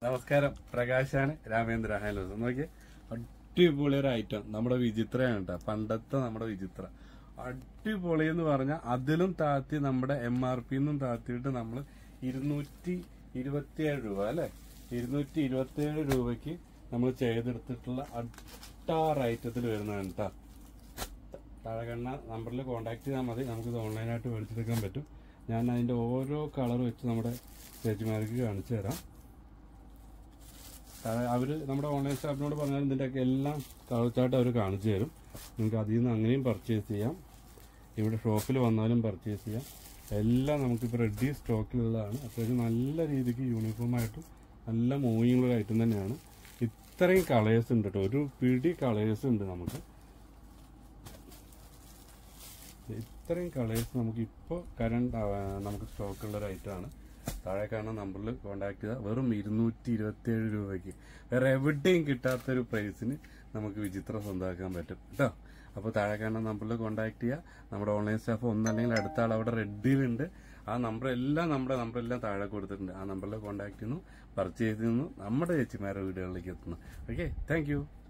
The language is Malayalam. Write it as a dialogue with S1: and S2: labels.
S1: നമസ്കാരം പ്രകാശാണ് രാമേന്ദ്ര ഹാലോസ് നോക്കിയേ അടിപൊളി ഒരു ഐറ്റം നമ്മുടെ വിചിത്രയാണ് കേട്ടോ പണ്ടത്തെ നമ്മുടെ വിചിത്ര അടിപൊളി എന്ന് പറഞ്ഞാൽ അതിലും താത്തി നമ്മുടെ എം ആർ പി നിന്നും താത്തിയിട്ട് നമ്മൾ ഇരുന്നൂറ്റി ഇരുപത്തിയേഴ് രൂപ അല്ലെ ഇരുന്നൂറ്റി ഇരുപത്തിയേഴ് രൂപയ്ക്ക് നമ്മൾ ചെയ്തെടുത്തിട്ടുള്ള അട്ടാറ് ഐറ്റത്തിൽ വരുന്നതാണ് കേട്ടോ താഴെ കണ്ണ നമ്പറിൽ കോൺടാക്ട് ചെയ്താൽ മതി നമുക്കിത് ഓൺലൈനായിട്ട് മേടിച്ചെടുക്കാൻ പറ്റും ഞാൻ അതിന്റെ ഓരോ കളർ വെച്ച് നമ്മുടെ ചേച്ചിമാർക്ക് കാണിച്ചു തരാം താഴെ അവര് നമ്മുടെ ഓൺലൈൻ സ്റ്റാഫിനോട് പറഞ്ഞാൽ ഇതിന്റെയൊക്കെ എല്ലാം കളർ ചാർട്ട് അവർ കാണിച്ചു തരും നിങ്ങൾക്ക് അതിൽ നിന്ന് അങ്ങനെയും പർച്ചേസ് ചെയ്യാം ഇവിടെ ഷോപ്പിൽ വന്നാലും പർച്ചേസ് ചെയ്യാം എല്ലാം നമുക്കിപ്പോൾ റെഡി സ്റ്റോക്കിലുള്ളതാണ് അത്യാവശ്യം നല്ല രീതിക്ക് യൂണിഫോമായിട്ടും നല്ല മൂവിങ്ങുള്ള ഐറ്റം തന്നെയാണ് ഇത്രയും കളേഴ്സ് ഉണ്ട് കേട്ടോ ഒരു പിടി കളേഴ്സ് ഉണ്ട് നമുക്ക് ഇത്രയും കളേഴ്സ് നമുക്ക് ഇപ്പോൾ കറണ്ട് നമുക്ക് സ്റ്റോക്കുള്ള ഒരു ഐറ്റമാണ് താഴെ കാണുന്ന നമ്പറിൽ കോൺടാക്ട് ചെയ്താൽ വെറും ഇരുന്നൂറ്റി ഇരുപത്തിയേഴ് രൂപയ്ക്ക് വേറെ എവിടെയും കിട്ടാത്തൊരു പ്രൈസിന് നമുക്ക് വിചിത്രം സ്വന്തമാക്കാൻ പറ്റും കേട്ടോ അപ്പോൾ താഴെ കാണുന്ന നമ്പറിൽ കോൺടാക്ട് ചെയ്യുക നമ്മുടെ ഓൺലൈൻ സ്റ്റാഫ് ഒന്നല്ലെങ്കിൽ അടുത്ത ആൾ അവിടെ റെഡിയിലുണ്ട് ആ നമ്പർ എല്ലാം നമ്മുടെ നമ്പറെല്ലാം താഴെ കൊടുത്തിട്ടുണ്ട് ആ നമ്പറിൽ കോൺടാക്ട് ചെയ്യുന്നു പർച്ചേസ് ചെയ്യുന്നു നമ്മുടെ ചേച്ചിമാരുടെ വീടുകളിലേക്ക് എത്തുന്നു ഓക്കെ താങ്ക്